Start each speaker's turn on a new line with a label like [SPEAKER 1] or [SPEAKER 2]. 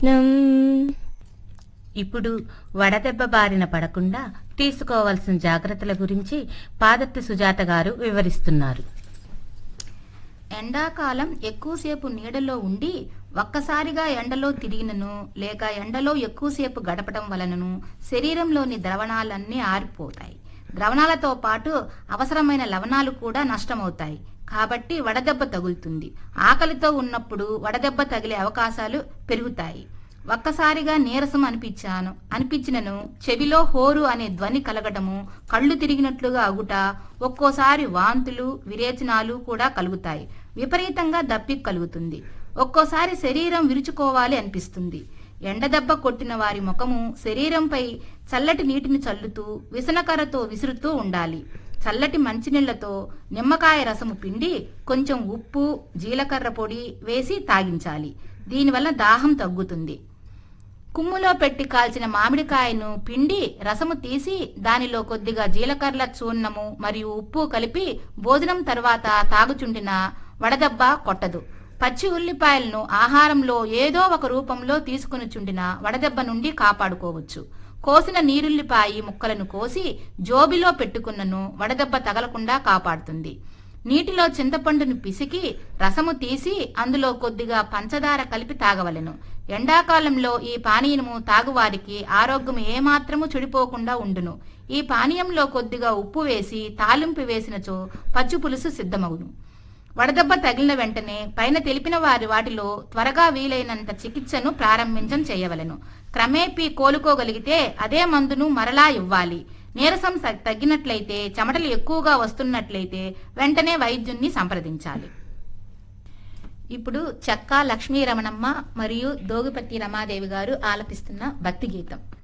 [SPEAKER 1] ఇప్పుడు వడదెబ్బ బారిన పడకుండా తీసుకోవాల్సిన జాగ్రత్తల గురించి పాదత్తి సుజాత గారు వివరిస్తున్నారు
[SPEAKER 2] ఎండాకాలం ఎక్కువసేపు నీడలో ఉండి ఒక్కసారిగా ఎండలో తిరిగినను లేక ఎండలో ఎక్కువసేపు గడపడం వలనను శరీరంలోని ద్రవణాలన్నీ ఆరిపోతాయి ద్రవణాలతో పాటు అవసరమైన లవణాలు కూడా నష్టమవుతాయి కాబట్టి వడదెబ్బ తగులుతుంది ఆకలితో ఉన్నప్పుడు వడదెబ్బ తగిలే అవకాశాలు పెరుగుతాయి ఒక్కసారిగా నీరసం అనిపించాను అనిపించినను చెవిలో హోరు అనే ధ్వని కలగటము కళ్ళు తిరిగినట్లుగా అగుట ఒక్కోసారి వాంతులు విరేచనాలు కూడా కలుగుతాయి విపరీతంగా దప్పిక కలుగుతుంది ఒక్కోసారి శరీరం విరుచుకోవాలి అనిపిస్తుంది ఎండదెబ్బ కొట్టిన వారి ముఖము శరీరంపై చల్లటి నీటిని చల్లుతూ విసనకర్రతో విసురుతూ ఉండాలి చల్లటి మంచినీళ్లతో నిమ్మకాయ రసము పిండి కొంచెం ఉప్పు జీలకర్ర పొడి వేసి తాగించాలి దీనివల్ల దాహం తగ్గుతుంది కుమ్ములో పెట్టి కాల్చిన మామిడికాయను పిండి రసము తీసి దానిలో కొద్దిగా జీలకర్ర చూర్ణము మరియు ఉప్పు కలిపి భోజనం తర్వాత తాగుచుండిన వడదెబ్బ కొట్టదు పచ్చి ఉల్లిపాయలను ఆహారంలో ఏదో ఒక రూపంలో తీసుకుని చుండిన వడదెబ్బ నుండి కాపాడుకోవచ్చు కోసిన నీరుల్లిపాయి ముక్కలను కోసి జోబిలో పెట్టుకున్నను వడదెబ్బ తగలకుండా కాపాడుతుంది నీటిలో చింతపండును పిసికి రసము తీసి అందులో కొద్దిగా పంచదార కలిపి తాగవలెను ఎండాకాలంలో ఈ పానీయము తాగువారికి ఆరోగ్యం ఏమాత్రము చెడిపోకుండా ఉండును ఈ పానీయంలో కొద్దిగా ఉప్పు వేసి తాలింపు వేసినచో పచ్చి పులుసు సిద్ధమగును వడదెబ్బ తగిలిన వెంటనే పైన తెలిపిన వారి వాటిలో త్వరగా వీలైనంత చికిత్సను ప్రారంభించం చేయవలెను క్రమేపీ కోలుకోగలిగితే అదే మందును మరలా ఇవ్వాలి నీరసం స- తగ్గినట్లయితే చెమటలు ఎక్కువగా వస్తున్నట్లయితే వెంటనే వైద్యుణ్ణి సంప్రదించాలి ఇప్పుడు చెక్కా లక్ష్మీ రమణమ్మ మరియు దోగిపట్టి రమాదేవి గారు ఆలపిస్తున్న భక్తి గీతం